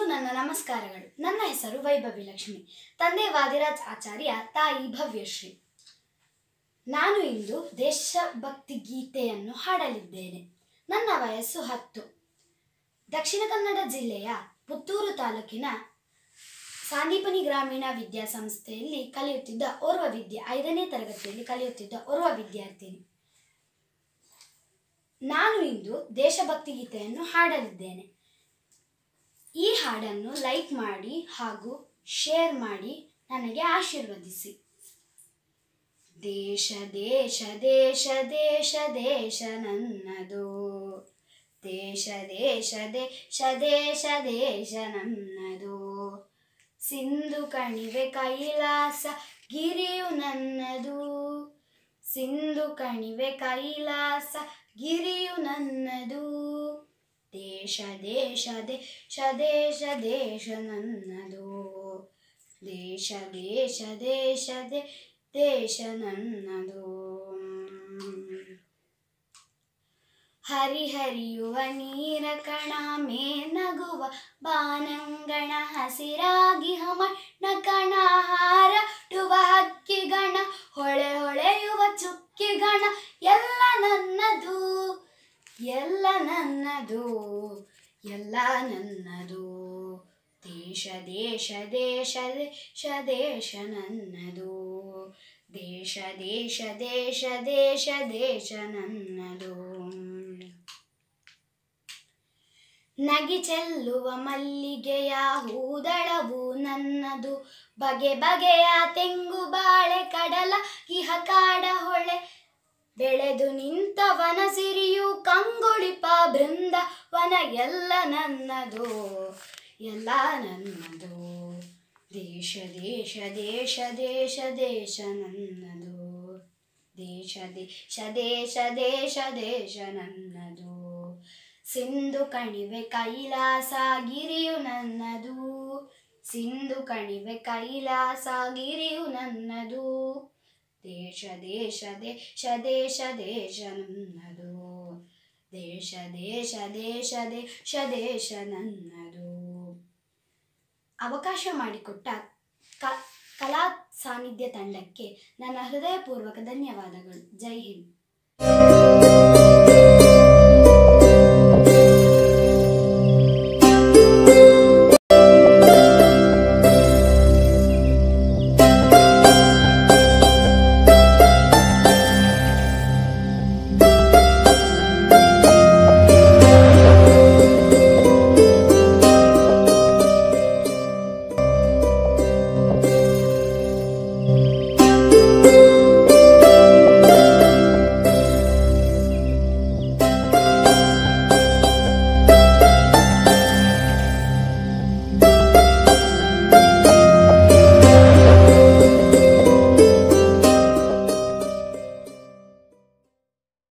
ನನ್ನ ನಮಸ್ಕಾರಗಳು ನನ್ನ ಹೆಸರು ವೈಭವಿ ಲಕ್ಷ್ಮಿ ತಂದೆ ವಾದಿರಾಜ್ ಆಚಾರ್ಯ ತಾಯಿ ಭವ್ಯಶ್ರೀ ನಾನು ಇಂದು ದೇಶಭಕ್ತಿ ಗೀತೆಯನ್ನು ಹಾಡಲಿದ್ದೇನೆ ನನ್ನ ವಯಸ್ಸು ಹತ್ತು ದಕ್ಷಿಣ ಕನ್ನಡ ಜಿಲ್ಲೆಯ ಪುತ್ತೂರು ತಾಲೂಕಿನ ಸಾಂದೀಪನಿ ಗ್ರಾಮೀಣ ವಿದ್ಯಾಸಂಸ್ಥೆಯಲ್ಲಿ ಕಲಿಯುತ್ತಿದ್ದ ಓರ್ವ ವಿದ್ಯೆ ಐದನೇ ತರಗತಿಯಲ್ಲಿ ಕಲಿಯುತ್ತಿದ್ದ ಓರ್ವ ವಿದ್ಯಾರ್ಥಿನಿ ನಾನು ಇಂದು ದೇಶಭಕ್ತಿ ಗೀತೆಯನ್ನು ಹಾಡಲಿದ್ದೇನೆ ಈ ಹಾಡನ್ನು ಲೈಕ್ ಮಾಡಿ ಹಾಗೂ ಶೇರ್ ಮಾಡಿ ನನಗೆ ಆಶೀರ್ವದಿಸಿ ದೇಶ ದೇಶ ದೇಶ ದೇಶ ದೇಶ ನನ್ನದು ದೇಶ ದೇಶ ದೇಶ ದೇಶ ದೇಶ ನನ್ನದು ಸಿಂಧು ಕಣಿವೆ ಕೈಲಾಸ ಗಿರಿಯು ನನ್ನದು ಸಿಂಧು ಕಣಿವೆ ಕೈಲಾಸ ಗಿರಿಯು ನನ್ನದು ದೇಶ ದೇಶ ದೇಶ ದೇಶ ದೇಶ ನನ್ನದು ದೇಶ ದೇಶ ದೇಶ ದೇ ದೇಶ ನನ್ನದು ಹರಿಹರಿಯುವ ನೀರ ಕಣ ಮೇನಗುವ ಬಾನಂಗಣ ಹಸಿರಾಗಿ ಹಮಣ್ಣ ಕಣ ಹಾರಟುವ ಹಕ್ಕಿಗಣ ಹೊಳೆ ಹೊಳೆಯುವ ಚುಕ್ಕಿಗಣ ಎಲ್ಲ ನನ್ನದು ಎಲ್ಲ ನನ್ನದು ಎಲ್ಲ ನನ್ನದು ದೇಶ ದೇಶ ದೇಶ ದೇಶ ದೇಶ ನನ್ನದು ದೇಶ ದೇಶ ದೇಶ ದೇಶ ದೇಶ ನನ್ನದು ನಗಿ ಚೆಲ್ಲುವ ಮಲ್ಲಿಗೆಯ ಹೂದಳವು ನನ್ನದು ಬಗೆ ಬಗೆಯ ತೆಂಗು ಬಾಳೆ ಕಡಲ ಇಹ ಕಾಡ ಹೊಳೆ ಬೆಳೆದು ನಿಂತ ವನ ಸಿರಿಯು ಕಂಗೊಳಿಪ ಬೃಂದವನ ಎಲ್ಲ ನನ್ನದು ಎಲ್ಲ ನನ್ನದು ದೇಶ ದೇಶ ದೇಶ ದೇಶ ದೇಶ ನನ್ನದು ದೇಶ ದೇಶ ದೇಶ ದೇಶ ದೇಶ ನನ್ನದು ಸಿಂಧು ಕಣಿವೆ ಕೈಲಾಸ ಗಿರಿಯು ನನ್ನದು ಸಿಂಧು ಕಣಿವೆ ಕೈಲಾಸ ಗಿರಿಯು ನನ್ನದು ದೇಶ ದೇಶ ದೇಶ ದೇಶ ದೇಶ ನನ್ನದು ದೇಶ ದೇಶ ದೇಶ ದೇಶ ದೇಶ ನನ್ನದು ಅವಕಾಶ ಮಾಡಿಕೊಟ್ಟ ಕ ಕಲಾ ಸಾನ್ನಿಧ್ಯ ತಂಡಕ್ಕೆ ನನ್ನ ಹೃದಯಪೂರ್ವಕ ಧನ್ಯವಾದಗಳು ಜೈ ಹಿಂದ್